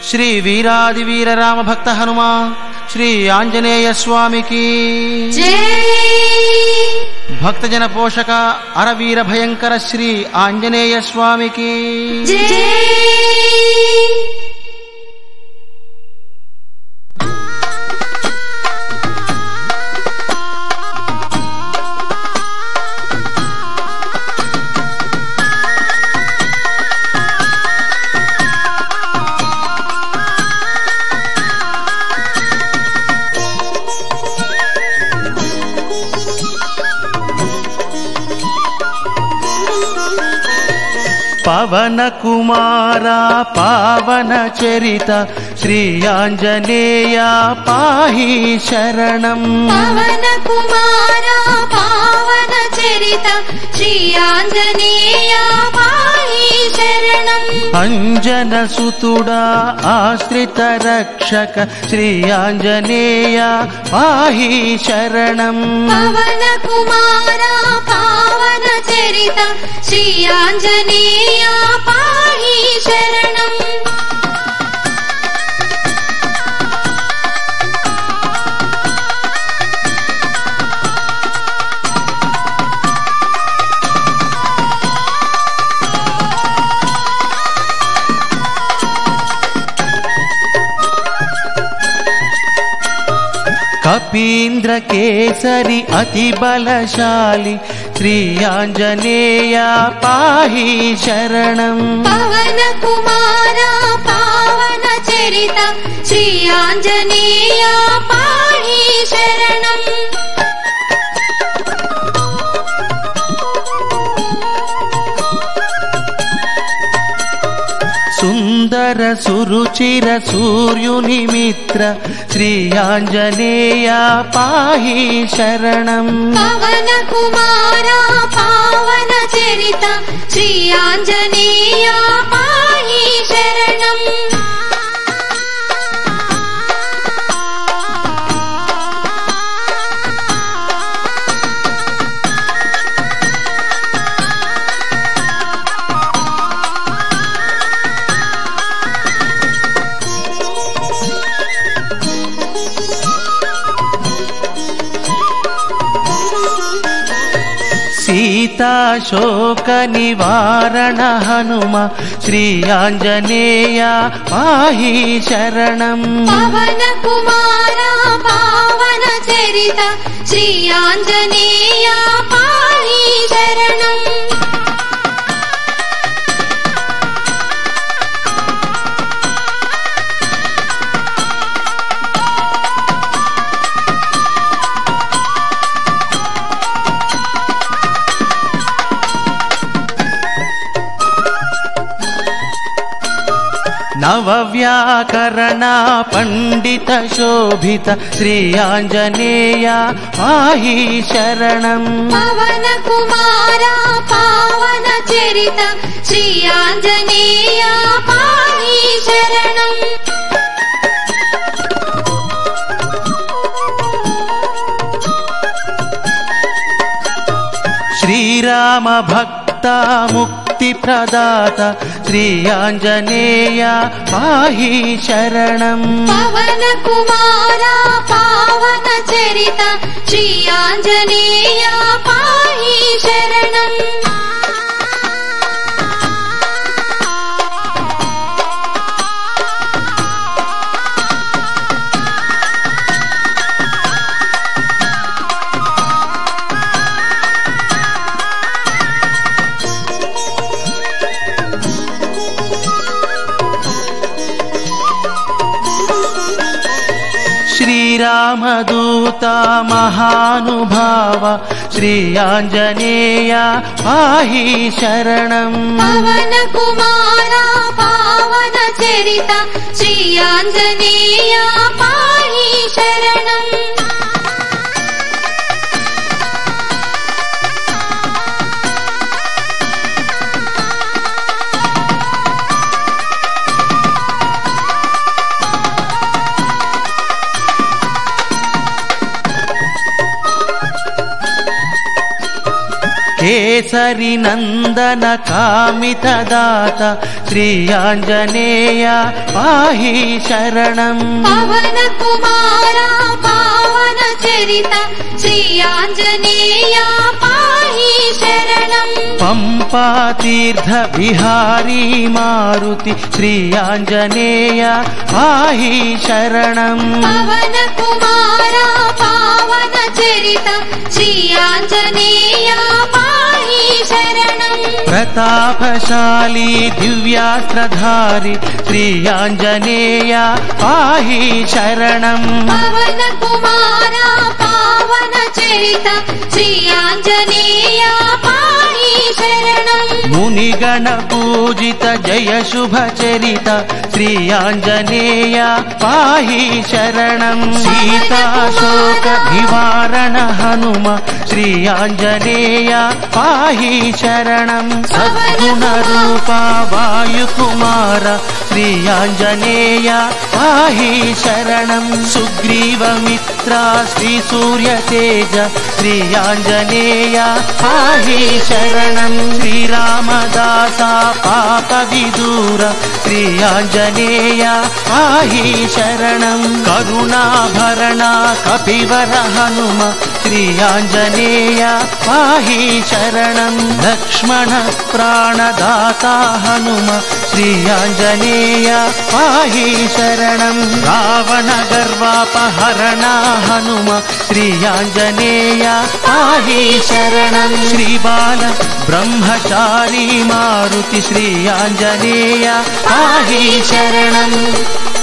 శ్రీ వీరాది వీర రామ భక్త హనుమా శ్రీ ఆంజనేయ స్వామికి జై భక్తజన పోషక అరవీర భయంకర శ్రీ ఆంజనేయ స్వామికి జై పవన కుమార పావన చరిత శ్రీ ఆంజనేయ పాహి శరణం పవన కుమార పావన చరిత శ్రీ ఆంజనేయ పాహి శరణం అంజన సుతుడా ఆశ్రిత రక్షక శ్రీ ఆంజనేయ పాహి శరణం పవన కుమార పావన చరిత శ్రీ ఆంజనేయ పాహి శరణం కపీంద్ర కేసరి అతి బలశాలి శ్రీ ఆంజనేయ పాహి శరణం పవన కుమార పావన చరిత శ్రీ ఆంజనేయ పాహి శరణం సుందర సురుచిర సూర్యుని మిత్ర శ్రీ ఆంజనేయ పాహి శరణం పవన కుమార పావన చరిత శ్రీ ఆంజనేయ పాహి శరణం సీతాశోక నివారణ హనుమ శ్రీ ఆంజనేయ పాహి శరణం పవన కుమార పావన చరిత శ్రీ ఆంజనేయ పాహి శరణం నవవ్యాకరణ పండిత శోభిత శ్రీ ఆంజనేయ పాహి శరణం పవన కుమార పావన చరిత శ్రీ ఆంజనేయ పాహి శరణం శ్రీరామ భక్త ముక్తి ప్రదాత శ్రీ ఆంజనేయ పాహి శరణం పవన కుమార పావన చరిత శ్రీ ఆంజనేయ పాహి శరణం శ్రీరామదూత మహానుభావ శ్రీ ఆంజనేయ పాహి శరణం పవన కుమార పావన చరిత శ్రీ ఆంజనేయ పాహి శరణం కేసరి నందన కామితదాత శ్రీ ఆంజనేయ పాహి శరణం పవన కుమార పావన చరిత శ్రీ ఆంజనేయ పాహి శరణం పంపా తీర్థ విహారీ మారుతి శ్రీ ఆంజనేయ పాహి శరణం పవన కుమార పావన చరిత శ్రీ ఆంజనేయ పాహి శరణం ప్రతాపశాలి దివ్యాస్త్రధారి శ్రీ ఆంజనేయ పాహి శరణం పవన కుమార పావన చరిత శ్రీ ఆంజనేయ పాహి శరణం మునిగణ పూజిత జయ శుభ చరిత శ్రీ ఆంజనేయ పాహి శరణం సీతాశోక నివారణ హనుమ శ్రీ ఆంజనేయ పాహి శరణం సద్గుణ రూప వాయుకుమార శ్రీ ఆంజనేయ పాహి శరణం సుగ్రీవమిత్ర శ్రీ సూర్య తేజ శ్రీ ఆంజనేయ పాహి శరణం శ్రీరామదాస పాప విదూర శ్రీ ఆంజనేయ పాహి శరణం కరుణాభరణ కపివర హనుమ శ్రీ ఆంజనేయ పాహి శరణం లక్ష్మణ ప్రాణదాత హనుమ శ్రీ ఆంజనేయ పాహి శరణం రావణ గర్వాపహరణ హనుమ శ్రీ ఆంజనేయ పాహి శరణం శ్రీబాల బ్రహ్మచారి మారుతి శ్రీ ఆంజనేయ పాహి శరణం